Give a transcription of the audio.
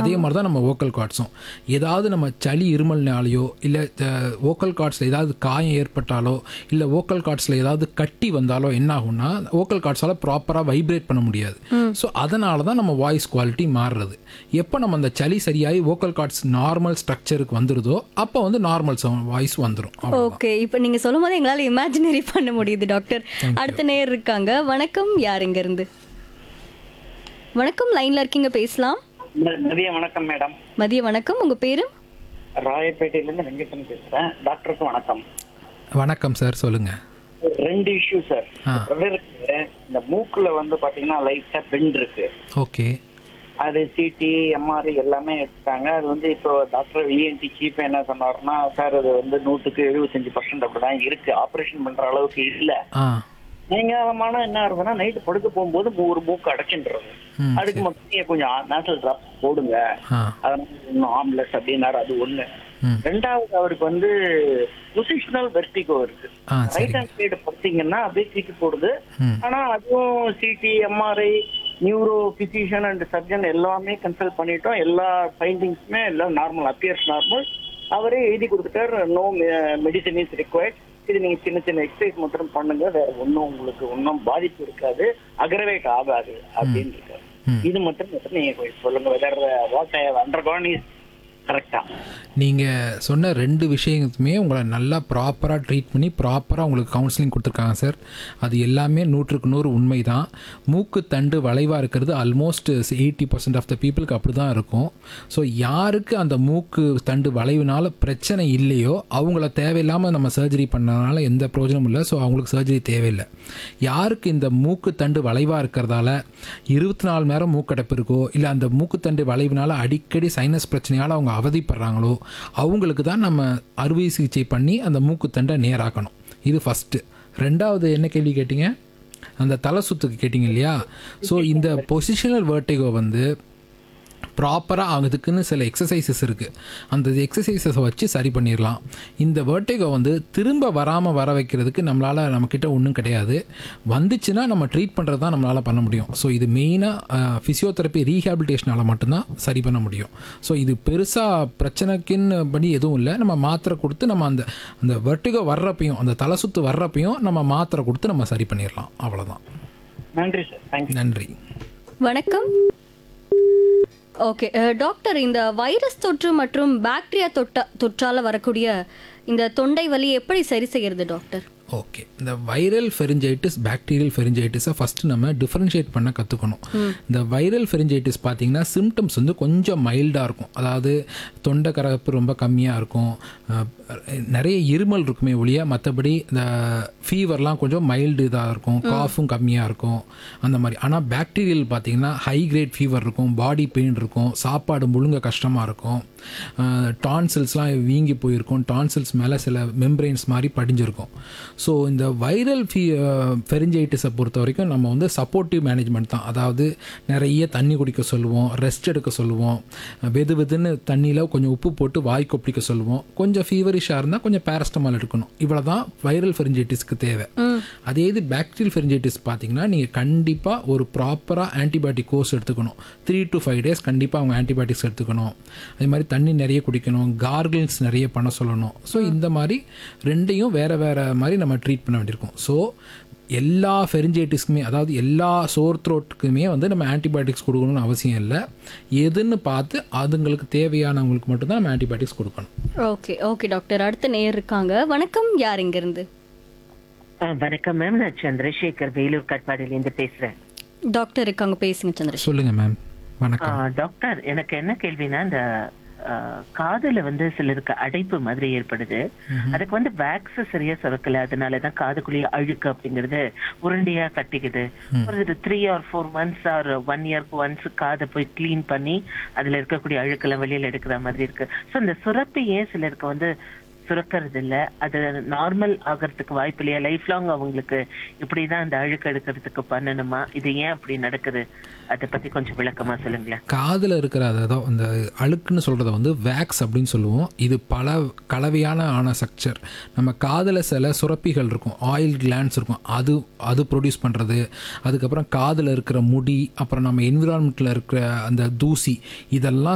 அதே மாதிரி தான் நம்ம வோக்கல் கார்ட்ஸும் ஏதாவது நம்ம சளி இருமல்னாலேயோ இல்லை வோக்கல் கார்ட்ஸில் ஏதாவது காயம் ஏற்பட்டாலோ இல்லை வோக்கல் கார்ட்ஸில் ஏதாவது கட்டி வந்தாலோ என்ன ஆகும்னா வோக்கல் கார்ட்ஸால் ப்ராப்பராக வைப்ரேட் பண்ண முடியாது ஸோ அதனால தான் நம்ம வாய்ஸ் குவாலிட்டி மாறுறது எப்போ நம்ம அந்த சளி சரியாகி வோக்கல் கார்ட்ஸ் நார்மல் ஸ்ட்ரக்சருக்கு வந்துடுதோ அப்போ வந்து நார்மல் வாய்ஸ் வந்துடும் ஓகே இப்போ நீங்க சொல்லும் போது எங்களால இமேஜினரி பண்ண முடியுது டாக்டர் அடுத்த நேர் இருக்காங்க வணக்கம் யார் இங்க இருந்து வணக்கம் லைன்ல இருக்கீங்க பேசலாம் ம- மதிய வணக்கம் மேடம் மதிய வணக்கம் உங்க பேரு ராயப்பேட்டையில இருந்து வெங்கடன் பேசுறேன் டாக்டருக்கு வணக்கம் வணக்கம் சார் சொல்லுங்கள் ரெண்டு இஷ்யூ சார் ஆ. பிரதருக்கு இந்த மூக்குல வந்து பாத்தீங்கன்னா லைட்டா பெண்ட் இருக்கு ஓகே அது சிடி எம்ஆர்ஐ எல்லாமே எடுத்தாங்க அது வந்து இப்போ டாக்டர் விஎன்டி சீஃப் என்ன சொன்னாருன்னா சார் அது வந்து நூற்றுக்கு எழுபத்தஞ்சு பர்சன்ட் அப்படிதான் இருக்கு ஆபரேஷன் பண்ற அளவுக்கு இல்ல ஆ நீங்கமான என்ன இருக்குன்னா நைட்டு படுக்க போகும்போது ஒரு மூக்கு அடைச்சுன்றது ம், அதுக்கு மட்டும் நீங்க கொஞ்சம் நேஷனல் டிராப் போடுங்க ஆ அதனால இன்னும் ஆம்புலன்ஸ் அப்படின்னாரு அது ஒண்ணு ம் ரெண்டாவது அவருக்கு வந்து பொசிஷனல் வெர்டிகோ இருக்கு ஆ ரைட் சரிங்க ஹேண்ட் சைடு பார்த்தீங்கன்னா அப்படியே தூக்கி போடுது ம் ஆனா அதுவும் CT MRI neuro physician and surgeon எல்லாமே கன்சல்ட் பண்ணிட்டோம் எல்லா ஃபைண்டிங்ஸுமே எல்லாம் நார்மல் அப்பியர்ஸ் நார்மல் அவரே எழுதி கொடுத்துட்டார் நோ மெடிசன் இஸ் ரிக்வயர்ட் இது நீங்க சின்ன சின்ன எக்ஸசைஸ் மட்டும் பண்ணுங்க வேற ஒன்றும் உங்களுக்கு ஒன்றும் பாதிப்பு இருக்காது அக்ரவேட் ஆகாது அப்படின்னு இருக்காரு ம். இது மட்டும் மட்டும் நீங்க கொஞ்சம் சொல்லுங்க whether what under con is கரெக்டா நீங்கள் சொன்ன ரெண்டு விஷயத்துமே உங்களை நல்லா ப்ராப்பராக ட்ரீட் பண்ணி ப்ராப்பராக உங்களுக்கு கவுன்சிலிங் கொடுத்துருக்காங்க சார் அது எல்லாமே நூற்றுக்கு நூறு உண்மை தான் மூக்கு தண்டு வளைவாக இருக்கிறது almost eighty percent of the பீப்புளுக்கு அப்படி தான் இருக்கும் ஸோ யாருக்கு அந்த மூக்கு தண்டு வளைவுனால பிரச்சனை இல்லையோ அவங்கள தேவையில்லாமல் நம்ம சர்ஜரி பண்ணனால எந்த பிரயோஜனமும் இல்லை ஸோ அவங்களுக்கு சர்ஜரி தேவையில்லை யாருக்கு இந்த மூக்கு தண்டு வளைவாக இருக்கிறதால இருபத்தி நாலு நேரம் மூக்கடைப்பு இருக்கோ இல்லை அந்த மூக்குத்தண்டு வளைவுனால அடிக்கடி சைனஸ் பிரச்சனையால் அவங்க அவதிப்படுறாங்களோ அவங்களுக்கு தான் நம்ம அறுவை சிகிச்சை பண்ணி அந்த மூக்குத்தண்டை நேராக்கணும் இது ஃபஸ்ட்டு ரெண்டாவது என்ன கேள்வி கேட்டிங்க அந்த தலை சுத்துக்கு கேட்டிங்க இல்லையா ஸோ இந்த பொசிஷனல் வேர்ட்டிகோ வந்து ப்ராப்பராக அதுக்குன்னு சில எக்ஸசைசஸ் இருக்குது அந்த எக்ஸசைசஸை வச்சு சரி பண்ணிடலாம் இந்த வேர்ட்டிகோ வந்து திரும்ப வராமல் வர வைக்கிறதுக்கு நம்மளால் நம்மக்கிட்ட ஒன்றும் கிடையாது வந்துச்சுன்னா நம்ம ட்ரீட் பண்ணுறது தான் நம்மளால் பண்ண முடியும் ஸோ இது மெயினாக ஃபிசியோதெரப்பி ரீஹாபிலிட்டேஷனால் மட்டும்தான் சரி பண்ண முடியும் ஸோ இது பெருசாக பிரச்சனைக்குன்னு படி எதுவும் இல்லை நம்ம மாத்திரை கொடுத்து நம்ம அந்த அந்த வெர்டிகோ வர்றப்பையும் அந்த தலை சுத்து வர்றப்பையும் நம்ம மாத்திரை கொடுத்து நம்ம சரி பண்ணிடலாம் அவ்வளோதான் நன்றி சார் தேங்க்யூ நன்றி வணக்கம் ஓகே டாக்டர் இந்த வைரஸ் தொற்று மற்றும் பாக்டீரியா தொட்ட தொற்றால வரக்கூடிய இந்த தொண்டை வலி எப்படி சரி செய்யறது டாக்டர் ஓகே இந்த வைரல் ஃபெரிஞ்சைட்டிஸ் பாக்டீரியல் ஃபெரிஞ்சைட்டிஸை ஃபஸ்ட்டு நம்ம டிஃப்ரென்ஷியேட் பண்ண கற்றுக்கணும் இந்த வைரல் ஃபெரிஞ்சைட்டிஸ் பார்த்தீங்கன்னா சிம்டம்ஸ் வந்து கொஞ்சம் மைல்டாக இருக்கும் அதாவது தொண்டை கரகப்பு ரொம்ப கம்மியாக இருக்கும் அஹ், நிறைய இருமல் இருக்குமே ஒழிய மற்றபடி இந்த ஃபீவர்லாம் கொஞ்சம் மைல்டு இதாக இருக்கும் காஃபும் கம்மியாக இருக்கும் அந்த மாதிரி ஆனால் பாக்டீரியல் பார்த்தீங்கன்னா ஹை கிரேட் ஃபீவர் இருக்கும் பாடி பெயின் இருக்கும் சாப்பாடு முழுங்க கஷ்டமாக இருக்கும் டான்சில்ஸ்லாம் வீங்கி போயிருக்கும் டான்சில்ஸ் மேலே சில மெம்பரெயின்ஸ் மாதிரி படிஞ்சிருக்கும் ஸோ இந்த வைரல் ஃபீ ஃபெரிஞ்சைட்டிஸை பொறுத்த வரைக்கும் நம்ம வந்து சப்போர்ட்டிவ் மேனேஜ்மெண்ட் தான் அதாவது நிறைய தண்ணி குடிக்க சொல்லுவோம் ரெஸ்ட் எடுக்க சொல்லுவோம் வெது வெதுன்னு தண்ணியில் கொஞ்சம் உப்பு போட்டு வாய் கொப்பளிக்க சொல்லுவோம் கொஞ்சம் ஃபீவரிஷாக இருந்தால் கொஞ்சம் பேரஸ்டமால் எடுக்கணும் இவ்வளோ தான் வைரல் ஃபெரிஞ்சைட்டிஸ்க்கு தேவை அதே இது பாக்டீரியல் ஃபெரிஞ்சைட்டிஸ் பார்த்தீங்கன்னா நீங்கள் கண்டிப்பாக ஒரு ப்ராப்பராக ஆன்டிபயோட்டிக் கோர்ஸ் எடுத்துக்கணும் த்ரீ டு ஃபைவ் டேஸ் கண்டிப்பாக அவங்க ஆன்டிபயோட்டிக்ஸ் எடுத்துக்கணும் அதே மாதிரி தண்ணி நிறைய குடிக்கணும் கார்கிள்ஸ் நிறைய பண்ண சொல்லணும் ஸோ இந்த மாதிரி ரெண்டையும் வேறு வேறு மாதிரி நம்ம ட்ரீட் பண்ண வேண்டியிருக்கும் ஸோ எல்லா ஃபெரிஞ்சைட்டிஸ்க்குமே அதாவது எல்லா சோர் த்ரோட்டுக்குமே வந்து நம்ம ஆன்டிபயோட்டிக்ஸ் கொடுக்கணும்னு அவசியம் இல்லை எதுன்னு பார்த்து அதுங்களுக்கு தேவையானவங்களுக்கு மட்டும்தான் நம்ம ஆன்டிபயோட்டிக்ஸ் கொடுக்கணும் ஓகே ஓகே டாக்டர் அடுத்த நேர் இருக்காங்க வணக்கம் யார் இங்க இருந்து ஆ, வணக்கம் மேம் நான் சந்திரசேகர் வேலூர் கட்பாடியிலேருந்து பேசுறேன் டாக்டர் இருக்காங்க பேசுங்க சந்திரசேகர் சொல்லுங்கள் மேம் ஆ, வணக்கம் டாக்டர் எனக்கு என்ன கேள்வினா இந்த ஆ, காதுல வந்து சிலருக்கு அடைப்பு மாதிரி ஏற்படுது அதுக்கு வந்து வேக்ஸ் சரியா சுரக்கல அதனாலதான் காதுக்குள்ளேயே அழுக்கு அப்படிங்கிறது உருண்டையா கட்டிக்குது ஒரு three or four months or one இயர்க்கு ஒன்ஸ் காதை போய் க்ளீன் பண்ணி அதுல இருக்கக்கூடிய அழுக்கெல்லாம் வெளியில எடுக்கிற மாதிரி இருக்கு ஸோ இந்த சுரப்பி ஏன் சிலருக்கு வந்து சுரக்கிறது இல்ல அது நார்மல் ஆகிறதுக்கு வாய்ப்பு இல்லையா லைஃப் லாங் அவங்களுக்கு இப்படிதான் அந்த அழுக்கு எடுக்கிறதுக்கு பண்ணணுமா இது ஏன் அப்படி நடக்குது அதை பத்தி கொஞ்சம் விளக்கமா சொல்லுங்களேன் காதில் இருக்கிற அதாவது அந்த அழுக்குன்னு சொல்கிறத வந்து வேக்ஸ் அப்படின்னு சொல்லுவோம் இது பல கலவையான ஆன ஸ்ட்ரக்சர் நம்ம காதில் சில சுரப்பிகள் இருக்கும் ஆயில் கிளான்ஸ் இருக்கும் அது அது ப்ரொடியூஸ் பண்ணுறது அதுக்கப்புறம் காதில் இருக்கிற முடி அப்புறம் நம்ம என்விரான்மெண்ட்டில் இருக்கிற அந்த தூசி இதெல்லாம்